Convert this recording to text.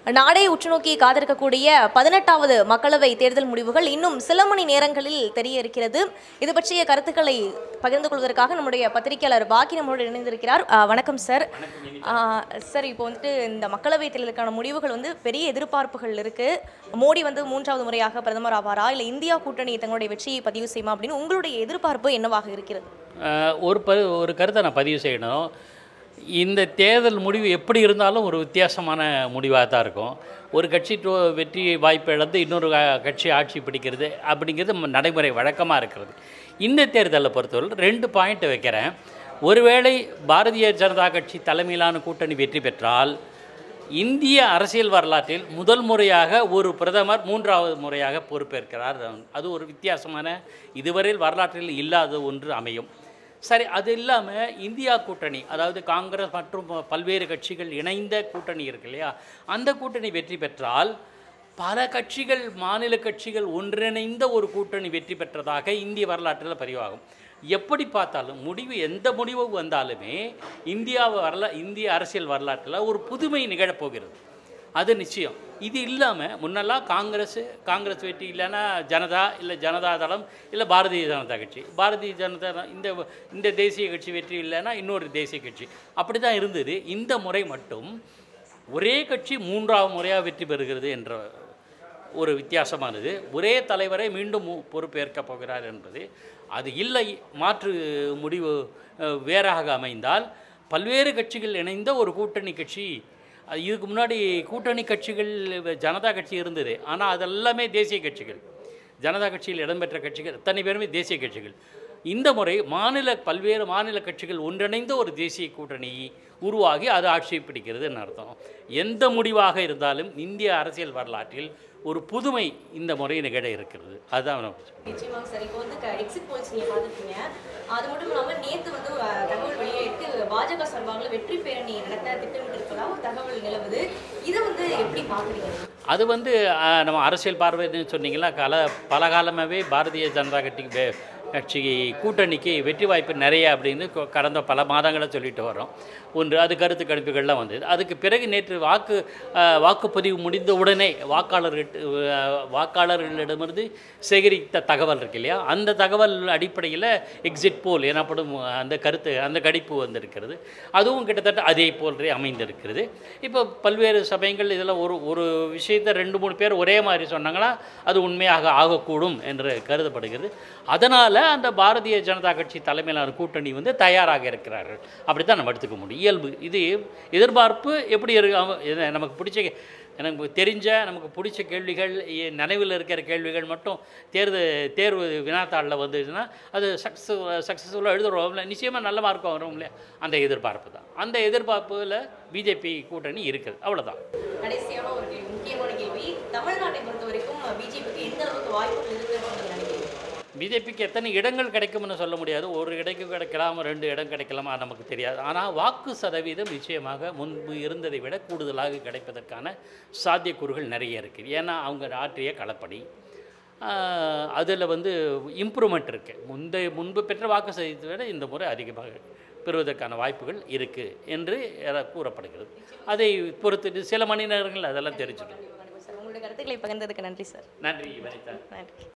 நாடே உற்றுநோக்கி காத்திருக்கக்கூடிய பதினெட்டாவது மக்களவை தேர்தல் முடிவுகள் இன்னும் சில மணி நேரங்களில் தெரிய இருக்கிறது இது பற்றிய கருத்துக்களை பகிர்ந்து கொள்வதற்காக நம்முடைய பத்திரிகையாளர் பாக்கி நம்மோடு இணைந்திருக்கிறார் ஆ, வணக்கம் சார் ஆ, சார் இப்போ வந்துட்டு இந்த மக்களவை தேர்தலுக்கான முடிவுகள் வந்து பெரிய எதிர்பார்ப்புகள் இருக்கு மோடி வந்து மூன்றாவது முறையாக பிரதமர் ஆவாரா இல்லை இந்தியா கூட்டணி தங்களுடைய வெற்றியை பதிவு செய்யுமா அப்படின்னு உங்களுடைய எதிர்பார்ப்பு என்னவாக இருக்கிறது அஹ், ஒரு ப ஒரு கருத்தை நான் பதிவு செய்யணும் இந்த தேர்தல் முடிவு எப்படி இருந்தாலும் ஒரு வித்தியாசமான முடிவாக தான் இருக்கும் ஒரு கட்சி தோ வெற்றி வாய்ப்பு இழந்து இன்னொரு க- கட்சி ஆட்சி பிடிக்கிறது அப்படிங்கிறது ம- நடைமுறை வழக்கமாக இருக்கிறது இந்த தேர்தலை பொறுத்தவரை ரெண்டு பாயிண்ட் வைக்கிறேன் ஒருவேளை பாரதிய ஜனதா கட்சி தலைமையிலான கூட்டணி வெற்றி பெற்றால் இந்திய அரசியல் வரலாற்றில் முதல் முறையாக ஒரு பிரதமர் மூன்றாவது முறையாக பொறுப்பேற்கிறார் அது ஒரு வித்தியாசமான இதுவரையில் வரலாற்றில் இல்லாத ஒன்று அமையும் சரி அது இல்லாமல் இந்தியா கூட்டணி அதாவது காங்கிரஸ் மற்றும் பல்வேறு கட்சிகள் இணைந்த கூட்டணி இருக்கு இல்லையா அந்த கூட்டணி வெற்றி பெற்றால் பல கட்சிகள் மாநில கட்சிகள் ஒன்றிணைந்த ஒரு கூட்டணி வெற்றி பெற்றதாக இந்திய வரலாற்றில் பதிவாகும் எப்படி பார்த்தாலும் முடிவு எந்த முடிவு வந்தாலுமே இந்தியா வரலா இந்திய அரசியல் வரலாற்றில் ஒரு புதுமை நிகழப்போகிறது அது நிச்சயம் இது இல்லாமல் முன்னெல்லாம் காங்கிரஸ் காங்கிரஸ் வெற்றி இல்லைன்னா ஜனதா இல்லை ஜனதா தளம் இல்லை பாரதிய ஜனதா கட்சி பாரதிய ஜனதா த- இந்த இந்த தேசிய கட்சி வெற்றி இல்லைன்னா இன்னொரு தேசிய கட்சி அப்படி தான் இருந்தது இந்த முறை மட்டும் ஒரே கட்சி மூன்றாவது முறையாக வெற்றி பெறுகிறது என்ற ஒரு வித்தியாசமானது ஒரே தலைவரை மீண்டும் மு- பொறுப்பேற்கப் போகிறார் என்பது அது இல்லை மாற்று முடிவு அஹ், வேறாக அமைந்தால் பல்வேறு கட்சிகள் இணைந்த ஒரு கூட்டணி கட்சி அது இதுக்கு முன்னாடி கூட்டணி கட்சிகள் ஜனதா கட்சி இருந்தது ஆனால் அதெல்லாமே தேசிய கட்சிகள் ஜனதா கட்சியில் இடம்பெற்ற கட்சிகள் அத்தனை பேருமே தேசிய கட்சிகள் இந்த முறை மாநில பல்வேறு மாநில கட்சிகள் ஒன்றிணைந்த ஒரு தேசிய கூட்டணி உருவாகி அது ஆட்சியை பிடிக்கிறதுன்னு அர்த்தம் எந்த முடிவாக இருந்தாலும் இந்திய அரசியல் வரலாற்றில் ஒரு புதுமை இந்த முறை நிகழ இருக்கிறது அதுதான் நான் சொல்றேன். நிச்சயமாக சார் இப்போ வந்து எக்ஸிட் போல்ஸ் நீங்கள் பார்த்துருக்கீங்க அது மட்டும் இல்லாமல் நேற்று வந்து அஹ், தகவல் வெளியாயிருக்கு பாஜக சார்பாக வெற்றி பேரணி நடத்த திட்டமிட்டு இருப்பதா ஒரு தகவல் நிலவுது இதை வந்து எப்படி பார்க்குறீங்க அது வந்து ஆஹ், நம்ம அரசியல் பார்வைன்னு சொன்னீங்களா கல பல காலமாகவே பாரதிய ஜனதா கட்சி வே- கட்சி கூட்டணிக்கு வெற்றி வாய்ப்பு நிறைய அப்படின்னு கொ- கடந்த பல மாதங்களை சொல்லிட்டு வரோம் ஒன்று அது கருத்து கணிப்புகள்லாம் வந்தது அதுக்கு பிறகு நேற்று வாக்கு ஆஹ், வாக்குப்பதிவு முடிந்த உடனே வாக்காளர்கள் வாக்காளர்களிடமிருந்து சேகரித்த தகவல் இருக்கு இல்லையா அந்த தகவல் அடிப்படையில் எக்ஸிட் போல் எனப்படும் அந்த கருத்து அந்த கணிப்பு வந்திருக்கிறது அதுவும் கிட்டத்தட்ட அதே போன்றே அமைந்திருக்கிறது இப்போ பல்வேறு சமயங்கள் இதில் ஒரு ஒரு விஷயத்தை ரெண்டு மூணு பேர் ஒரே மாதிரி சொன்னாங்கன்னா அது உண்மையாக ஆகக்கூடும் என்று கருதப்படுகிறது அதனால் அந்த பாரதிய ஜனதா கட்சி தலைமையிலான கூட்டணி வந்து தயாராக இருக்கிறார்கள் அப்படி தான் நம்ம எடுத்துக்க முடியும் இயல்பு இது எதிர்பார்ப்பு எப்படி இருக்கு அவ- இது நமக்கு பிடிச்ச எனக்கு தெரிஞ்ச நமக்கு பிடிச்ச கேள்விகள் எ- நினைவில் இருக்கிற கேள்விகள் மட்டும் தேர்வு தேர்வு வினாத்தாளில் வந்துச்சுன்னா அது சக்ஸஸ் சக்ஸஸ்ஃபுல்லாக எழுதுறோம்ல நிச்சயமாக நல்ல மார்க்கும் வரும் இல்லையா அந்த எதிர்பார்ப்பு தான் அந்த எதிர்பார்ப்பில் பிஜேபி கூட்டணி இருக்குது அவ்வளோதான் கடைசியான ஒரு கேள்வி முக்கியமான கேள்வி தமிழ்நாட்டை பொறுத்த வரைக்கும் பிஜேபிக்கு எந்த அளவுக்கு வாய்ப்புகள் இருக்குன்னு நீங்க நினைக்கிறீங்க பிஜேபிக்கு எத்தனை இடங்கள் கிடைக்கும்னு சொல்ல முடியாது ஒரு இடைக்கு கிடைக்கலாம் ரெண்டு இடம் கிடைக்கலாமா நமக்கு தெரியாது ஆனால் வாக்கு சதவீதம் நிச்சயமாக முன்பு இருந்ததை விட கூடுதலாக கிடைப்பதற்கான சாத்தியக்கூறுகள் நிறைய இருக்குது ஏன்னா அவங்க ஆற்றிய களப்பணி அதில் வந்து இம்ப்ரூவ்மெண்ட் இருக்குது முந்தைய முன்பு பெற்ற வாக்கு சதவீதத்தை விட இந்த முறை அதிகமாக பெறுவதற்கான வாய்ப்புகள் இருக்குது என்று எர- கூறப்படுகிறது அதை பொறுத்து சில மணி நேரங்கள் அதெல்லாம் தெரிஞ்சிடும் சார் உங்களுடைய கருத்துக்களை பகிர்ந்ததுக்கு நன்றி சார் நன்றி வனிதா நன்றி